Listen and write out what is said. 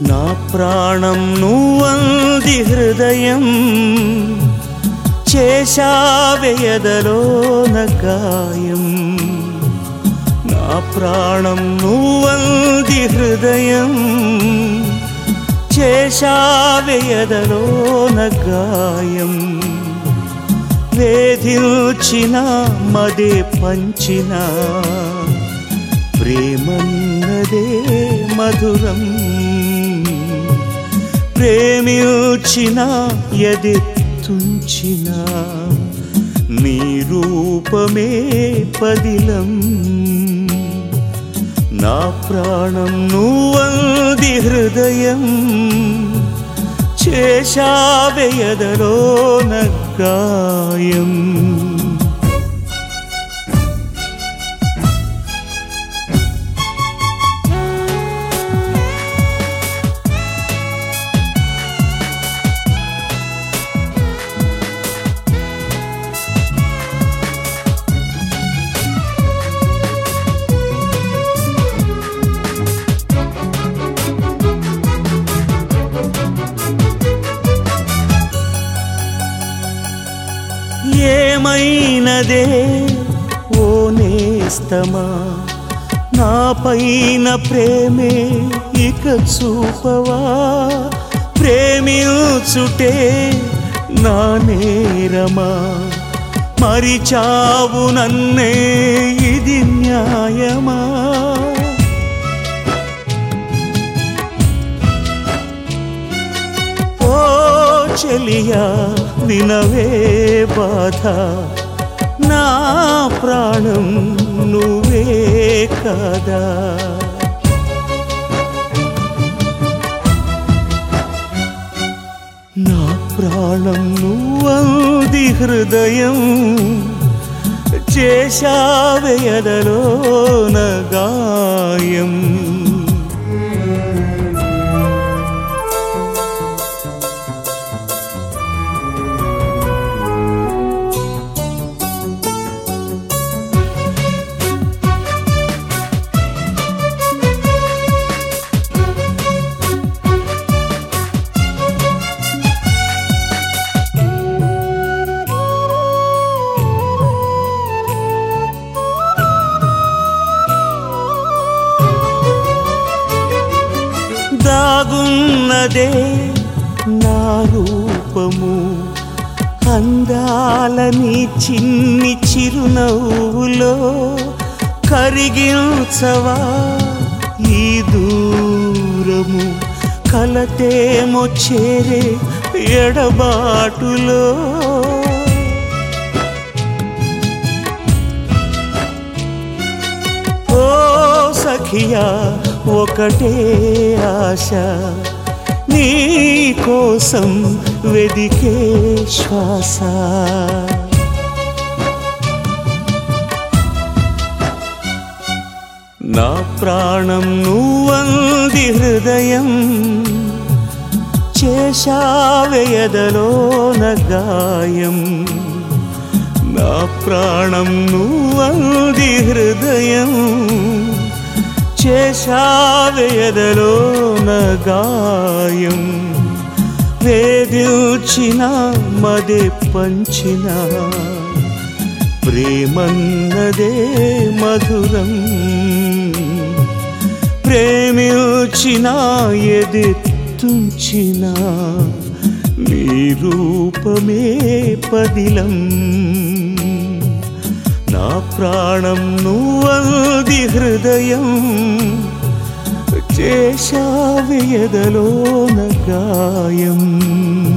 నా ప్రాణం నువ్వంది హృదయం చేశావెయదలోన గాయం నా ప్రాణం నువ్వంది హృదయం చేశావెయదలోన గాయం వేధించిన మదే పంచిన ప్రేమన్నదే మధురం ప్రేమించిన ఎదెత్తుంచిన నీ రూపమే పదిలం నా ప్రాణం నువ్వంది హృదయం చేశావెయదలో గాయం ఏమైనదే ఓ నేస్తమా నా పైన ప్రేమే ఇక చూపవా ప్రేమించుటే నా నేరమా మరిచావు నన్నే ఇది న్యాయమా ఓ చెలియా వినవే బాధ నా ప్రాణం నువ్వే కదా నా ప్రాణం నువ్వంది హృదయం చేశావెయదలో గాయం దాగున్నదే నా రూపము అందాలని చిన్ని చిరునవ్వులో కరిగించవా ఈ దూరము కలతేమో చేరే ఎడబాటులో ఓ సఖియా ఒకటే ఆశ నీ కోసం వెదికే శ్వాస నా ప్రాణం నువ్వంది హృదయం చేశావెయదలో గాయం నా ప్రాణం నువ్వంది హృదయం చేశావెయదలో గాయం వేదిల్చిన మదే పంచిన ప్రేమన్నదే మధురం ప్రేమించిన ఎదెత్తుంచిన నీ రూపమే పదిలం నా ప్రాణం నువ్వంది హృదయం చేశావెయదలో గాయం